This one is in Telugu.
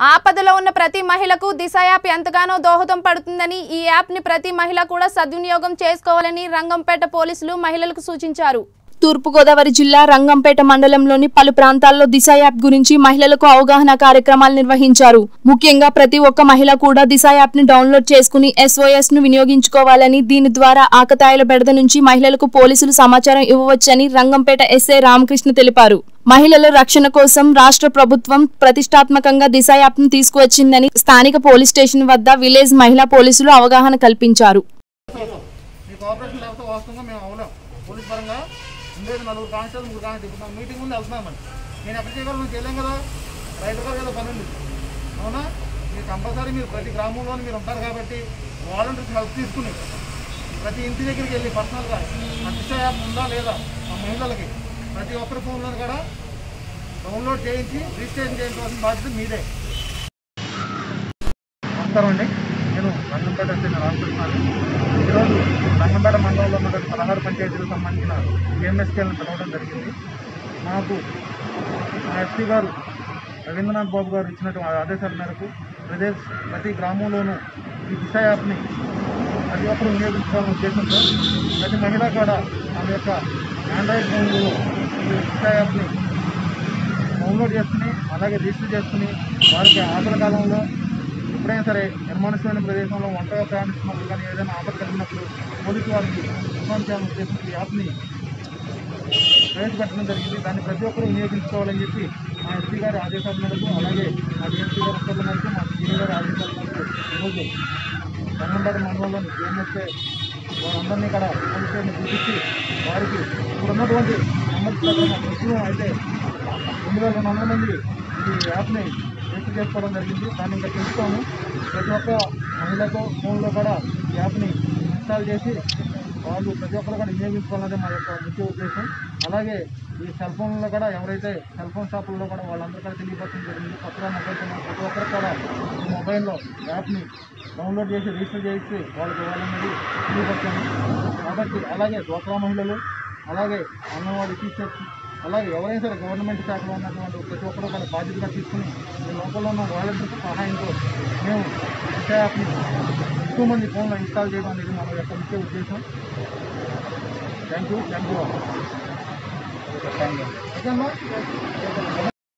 ఆపదలో ఉన్న ప్రతి మహిళకు దిశ యాప్ ఎంతగానో దోహదం పడుతుందని ఈ యాప్ని ప్రతి మహిళ కూడా సద్వినియోగం చేసుకోవాలని రంగంపేట పోలీసులు మహిళలకు సూచించారు తూర్పుగోదావరి జిల్లా రంగంపేట మండలంలోని పలు ప్రాంతాల్లో దిశ యాప్ గురించి మహిళలకు అవగాహన కార్యక్రమాలు నిర్వహించారు ముఖ్యంగా ప్రతి ఒక్క మహిళ కూడా దిశ యాప్ ని డౌన్లోడ్ చేసుకుని ఎస్ఓఎస్ ను వినియోగించుకోవాలని దీని ద్వారా ఆకతాయిల బెడద నుంచి మహిళలకు పోలీసులు సమాచారం ఇవ్వవచ్చని రంగంపేట ఎస్ఐ రామకృష్ణ తెలిపారు మహిళల రక్షణ కోసం రాష్ట్ర ప్రభుత్వం ప్రతిష్టాత్మకంగా దిశ యాప్ ను తీసుకువచ్చిందని స్థానిక పోలీస్ స్టేషన్ వద్ద విలేజ్ మహిళా పోలీసులు అవగాహన కల్పించారు మీ కోఆపరేషన్ లేకపోతే వాస్తవంగా మేము అవలేం పోలీస్ పరంగా ఉండేది నలుగురు కానిస్టేబుల్ మూడు కానిస్టేబుల్ ఇప్పుడు మీటింగ్ ఉంది వెళ్తున్నామండి నేను ఎక్కడ చేయగలను మేము చేయలేం కదా రైతుగా కదా పని ఉంది అవునా మీరు కంపల్సరీ మీరు ప్రతి గ్రామంలో మీరు ఉంటారు కాబట్టి వాలంటీర్స్ హెల్ప్ తీసుకుని ప్రతి ఇంటి దగ్గరికి వెళ్ళి పర్సనల్గా ఆ దిశ యాప్ ఉందా లేదా ఆ మహిళలకి ప్రతి ఒక్కరి ఫోన్లో కూడా డౌన్లోడ్ చేయించి రిజిస్ట్రేషన్ చేయించవలసిన బాధ్యత మీదే నమస్కారం అండి నేను రంగంపేట చెందిన రామకృష్ణాన్ని ఈరోజు రంగంపేట మండలంలో ఉన్న పదహారు పంచాయతీలకు సంబంధించిన జిఎంఎస్కేలను పిలవడం జరిగింది మాకు మా ఎస్పీ గారు రవీంద్రనాథ్ బాబు గారు ఇచ్చినటువంటి ఆదేశాల మేరకు ప్రదేశ్ ప్రతి గ్రామంలోనూ ఈ దిశ యాప్ని ప్రతి ఒక్కరు వినియోగించుకోవాలని ఉద్దేశంతో ప్రతి మహిళ కూడా ఆమె యొక్క ఆండ్రాయిడ్ ఫోన్లో ఈ దిశ యాప్ని డౌన్లోడ్ చేసుకుని అలాగే రిజిస్టర్ చేసుకుని వారికి ఆపద కాలంలో ఎప్పుడైనా సరే నిర్మానుష్యమైన ప్రదేశంలో ఒంటరిగా ప్రయాణిస్తున్నప్పుడు కానీ ఏదైనా ఆపద కలిగినప్పుడు పోలీసు వారికి ఇన్ఫార్మ్ చేయాలని ఉద్దేశించి ఈ యాప్ని ప్రవేశపెట్టడం జరిగింది దాన్ని ప్రతి ఒక్కరూ వినియోగించుకోవాలని చెప్పి మా ఎస్పీ గారి ఆదేశాల మేరకు అలాగే మా డిఎస్పీ గారి ఉత్తర్వుల మేరకు మా సీఏ గారి ఆదేశాల మేరకు ఈరోజు రంగంపేట మండలంలోని జిఎంఎస్ఏ వారందరినీ కూడా పోలీస్ స్టేషన్ చూపించి వారికి ఇప్పుడు ఉన్నటువంటి నెంబర్ ప్రకారం ప్రస్తుతం అయితే రెండు వేల రెండు వందల మంది ఈ యాప్ని రిజిస్టర్ చేసుకోవడం జరిగింది దాన్ని ఇంకా తెలుసుకోము ప్రతి ఒక్క మహిళతో ఫోన్లో కూడా ఈ యాప్ని ఇన్స్టాల్ చేసి వాళ్ళు ప్రతి ఒక్కరు కూడా వినియోగించుకోవాలనేది మా యొక్క ముఖ్య ఉద్దేశం అలాగే ఈ సెల్ ఫోన్లో కూడా ఎవరైతే సెల్ ఫోన్ షాపుల్లో కూడా వాళ్ళందరూ కూడా తెలియపరచడం జరిగింది కొత్తగా మొబైల్ కొన్న ప్రతి ఒక్కరు కూడా ఈ మొబైల్లో యాప్ని డౌన్లోడ్ చేసి రిజిస్టర్ చేసి వాళ్ళకి ఇవ్వాలనేది తెలియపరచాము కాబట్టి అలాగే డ్వాక్రా మహిళలు అలాగే అంగన్వాడీ టీచర్స్ అలాగే ఎవరైనా సరే గవర్నమెంట్ శాఖలో ఉన్నటువంటి ప్రతి ఒక్కరు కూడా బాధ్యతగా తీసుకుని ఈ లోపల ఉన్న వాలంటీర్స్ సహాయంతో మేము దిశ యాప్ని ఎక్కువ మంది ఫోన్లో ఇన్స్టాల్ చేయడం అనేది మన యొక్క ముఖ్య ఉద్దేశం thank you thank you okay అమ్మా